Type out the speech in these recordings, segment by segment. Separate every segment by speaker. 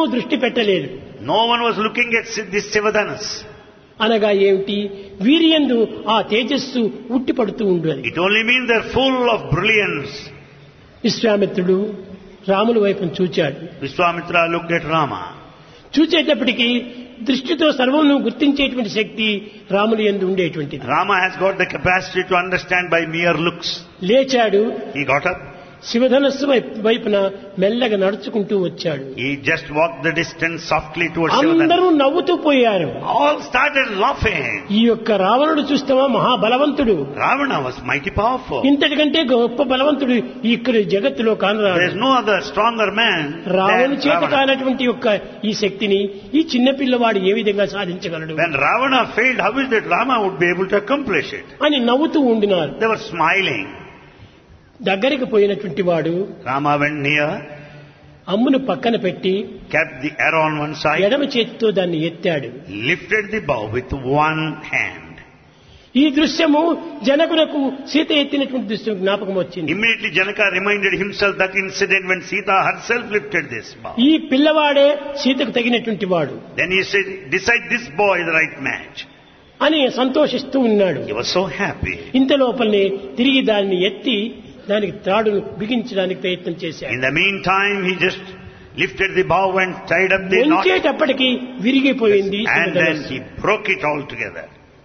Speaker 1: ఎవరునూ దృష్టి పెట్టలేదు
Speaker 2: No one was looking at this Sivadanas.
Speaker 1: అనగా ఏమిటి వీరియందు ఆ తేజస్సు ఉట్టిపడుతూ ఉండేది
Speaker 2: It only means they're full of brilliance.
Speaker 1: విశ్వామిత్రుడు రాముల వైపు చూచాడు
Speaker 2: Vishwamitra looked at Rama.
Speaker 1: చూచేటప్పటికి దృష్టితో సర్వమును గుర్తించేటువంటి శక్తి రాములు ఎందు ఉండేటువంటిది
Speaker 2: Rama has got the capacity to understand by mere looks.
Speaker 1: లేచాడు
Speaker 2: He got up.
Speaker 1: శివధనస్సు వైపు- వైపున మెల్లగా నడుచుకుంటూ వచ్చాడు
Speaker 2: He just walked the distance softly towards Sivadana.
Speaker 1: అందరూ నవ్వుతూ పోయారు
Speaker 2: All started laughing.
Speaker 1: ఈ యొక్క రావణుడు చూస్తావా మహాబలవంతుడు
Speaker 2: Ravana was mighty powerful.
Speaker 1: ఇంతటికంటే గొప్ప బలవంతుడు ఇక్కడ జగత్తులో
Speaker 2: There
Speaker 1: కానరాడు
Speaker 2: is no other stronger man
Speaker 1: రావణు
Speaker 2: than
Speaker 1: చేత
Speaker 2: Ravana.
Speaker 1: కానటువంటి యొక్క ఈ శక్తిని ఈ చిన్న పిల్లవాడు ఏ విధంగా సాధించగలడు
Speaker 2: When Ravana failed, how is that Rama would be able to accomplish it?
Speaker 1: అని నవ్వుతూ ఉండినారు
Speaker 2: They were smiling.
Speaker 1: దగ్గరికి పోయినటువంటి వాడు
Speaker 2: Rama went near,
Speaker 1: అమ్మును పక్కన పెట్టి
Speaker 2: kept the arrow on one side,
Speaker 1: ఎడమ చేతితో దాన్ని ఎత్తాడు
Speaker 2: lifted the bow with one hand.
Speaker 1: ఈ దృశ్యము జనకులకు సీత ఎత్తినటువంటి దృశ్యం జ్ఞాపకం వచ్చింది
Speaker 2: Immediately Janaka reminded himself that incident when Sita herself lifted this bow.
Speaker 1: ఈ పిల్లవాడే సీతకు తగినటువంటి వాడు
Speaker 2: Then he said, decide this boy the right match.
Speaker 1: అని సంతోషిస్తూ ఉన్నాడు
Speaker 2: He was so happy.
Speaker 1: ఇంత లోపలనే తిరిగి దాన్ని ఎత్తి దానికి త్రాడును బిగించడానికి ప్రయత్నం చేశాడు
Speaker 2: In the meantime, he just lifted the bow and tied up the knot
Speaker 1: ఉంచేటప్పటికి విరిగిపోయింది
Speaker 2: and then
Speaker 1: శివధనుస్సు.
Speaker 2: he broke it all together.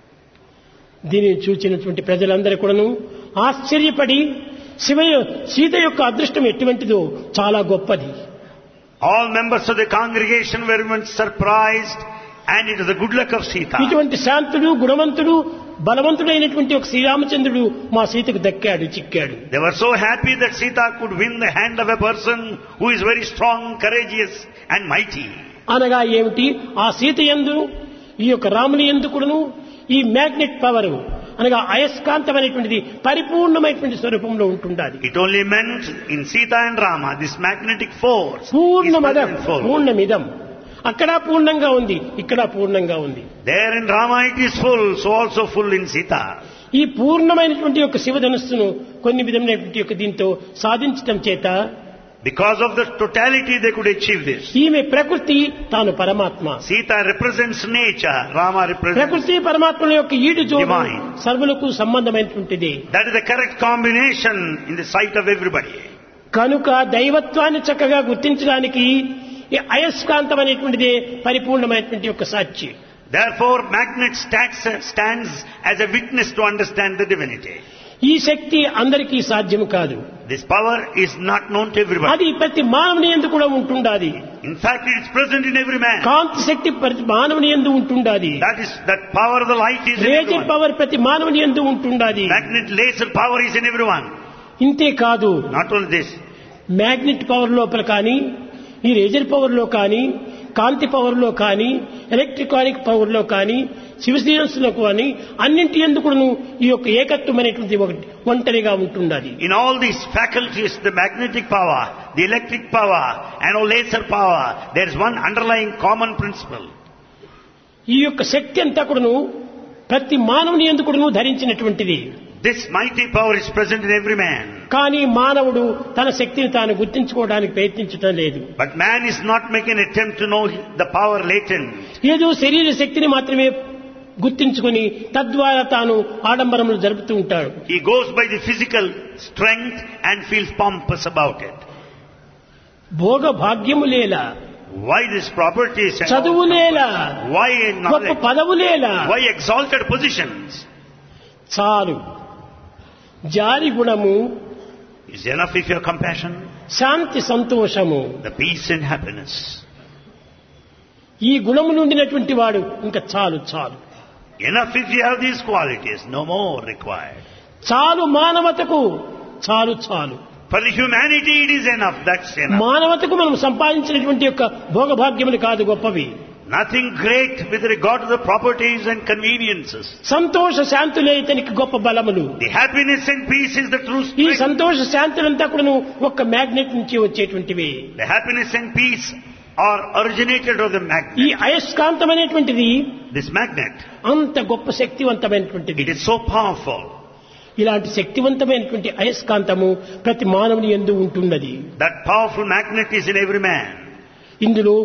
Speaker 1: దీనిని చూచినటువంటి ప్రజలందరూ కూడాను ఆశ్చర్యపడి శివ సీత యొక్క అదృష్టం ఎటువంటిదో చాలా గొప్పది
Speaker 2: All members of the congregation were very much surprised and it was the good luck of Sita.
Speaker 1: ఇటువంటి శాంతుడు గుణవంతుడు బలవంతుడైనటువంటి ఒక శ్రీరామచంద్రుడు మా సీతకు దక్కాడు చిక్కాడు
Speaker 2: They were so happy that Sita could win the hand of a person who is very strong, courageous and mighty.
Speaker 1: అనగా ఏమిటి ఆ సీత ఎందు ఈ యొక్క రాముని ఎందు కూడాను ఈ మ్యాగ్నెట్ పవర్ అనగా అయస్కాంతం అనేటువంటిది పరిపూర్ణమైనటువంటి స్వరూపంలో ఉంటుండాలి
Speaker 2: It only meant in Sita and Rama, this magnetic force is
Speaker 1: పూర్ణమదం
Speaker 2: present full.
Speaker 1: పూర్ణమిదం అక్కడ పూర్ణంగా ఉంది ఇక్కడ పూర్ణంగా ఉంది
Speaker 2: There in Rama it is full, so also full in Sita.
Speaker 1: ఈ పూర్ణమైనటువంటి యొక్క శివధనుస్సును కొన్ని విధమైనటువంటి యొక్క దీంతో సాధించటం చేత
Speaker 2: Because of the totality they could achieve this.
Speaker 1: ఈమె ప్రకృతి తాను పరమాత్మ
Speaker 2: Sita represents nature, Rama represents.
Speaker 1: ప్రకృతి పరమాత్మల యొక్క ఈడు జోడు
Speaker 2: Divine.
Speaker 1: సర్వులకు సంబంధమైనటువంటిది
Speaker 2: That is the correct combination in the sight of everybody.
Speaker 1: కనుక దైవత్వాన్ని చక్కగా గుర్తించడానికి ఈ అయస్కాంతం అనేటువంటిదే పరిపూర్ణమైనటువంటి యొక్క సాక్షి
Speaker 2: Therefore, magnet stands, stands as a witness to understand the divinity.
Speaker 1: ఈ శక్తి అందరికీ సాధ్యం కాదు
Speaker 2: This power is not known to everybody.
Speaker 1: అది ప్రతి మానవుని ఎందు కూడా ఉంటుండాది
Speaker 2: In fact, it is present in every man.
Speaker 1: కాంతి శక్తి ప్రతి మానవుని ఎందు ఉంటుండాది
Speaker 2: That is, that power of the light is in
Speaker 1: రేజర్
Speaker 2: everyone.
Speaker 1: పవర్ ప్రతి మానవుని ఎందు ఉంటుండాది
Speaker 2: Magnet laser power is in everyone.
Speaker 1: ఇంతే కాదు
Speaker 2: Not only this,
Speaker 1: magnet power లోపల కానీ ఈ రేజర్ పవర్ లో కానీ కాంతి పవర్ లో కానీ ఎలక్ట్రికానిక్ పవర్ లో కానీ శివశ్రీరస్సులో కానీ అన్నింటి ఎందుకును ఈ యొక్క ఏకత్వం అనేటువంటి ఒకటి ఒంటరిగా ఉంటుండాలి
Speaker 2: in all these faculties, the magnetic power, the electric power, and all laser power, there is one underlying common principle.
Speaker 1: ఈ యొక్క శక్తి అంతా కూడాను ప్రతి మానవుని ఎందుకును ధరించినటువంటిది
Speaker 2: This mighty power is present in every man.
Speaker 1: కానీ మానవుడు తన శక్తిని తాను గుర్తించుకోవడానికి ప్రయత్నించటం లేదు
Speaker 2: But man is not making an attempt to know the power latent.
Speaker 1: ఏదో శరీర శక్తిని మాత్రమే గుర్తించుకొని తద్వారా తాను ఆడంబరములు జరుపుతూ ఉంటాడు
Speaker 2: He goes by the physical strength and feels pompous about it.
Speaker 1: భోగ భాగ్యము లేలా
Speaker 2: Why these properties? and all-
Speaker 1: చదువులేలా
Speaker 2: Why
Speaker 1: గొప్ప
Speaker 2: knowledge?
Speaker 1: పదవులేలా
Speaker 2: Why exalted positions?
Speaker 1: చాలు జారి గుణము
Speaker 2: Is enough if you have compassion,
Speaker 1: శాంతి సంతోషము
Speaker 2: the peace and happiness.
Speaker 1: ఈ గుణము నుండినటువంటి వాడు ఇంకా చాలు చాలు
Speaker 2: Enough if you have these qualities, no more required.
Speaker 1: చాలు మానవతకు చాలు చాలు
Speaker 2: For the humanity it is enough, that's enough.
Speaker 1: మానవతకు మనం సంపాదించినటువంటి యొక్క భోగభాగ్యములు కాదు గొప్పవి
Speaker 2: Nothing great with regard to the properties and conveniences.
Speaker 1: సంతోష శాంతులే ఇతనికి గొప్ప బలములు
Speaker 2: The happiness and peace is the true
Speaker 1: ఈ
Speaker 2: strength.
Speaker 1: సంతోష శాంతులంతా కూడా ఒక్క మ్యాగ్నెట్ నుంచి వచ్చేటువంటివి
Speaker 2: The happiness and peace are originated of the
Speaker 1: ఈ
Speaker 2: magnet.
Speaker 1: అయస్కాంతం అనేటువంటిది
Speaker 2: This magnet,
Speaker 1: అంత గొప్ప శక్తివంతమైనటువంటిది
Speaker 2: it is so powerful.
Speaker 1: ఇలాంటి శక్తివంతమైనటువంటి అయస్కాంతము ప్రతి మానవుని ఎందు ఉంటున్నది
Speaker 2: That powerful magnet is in every man.
Speaker 1: ఇందులో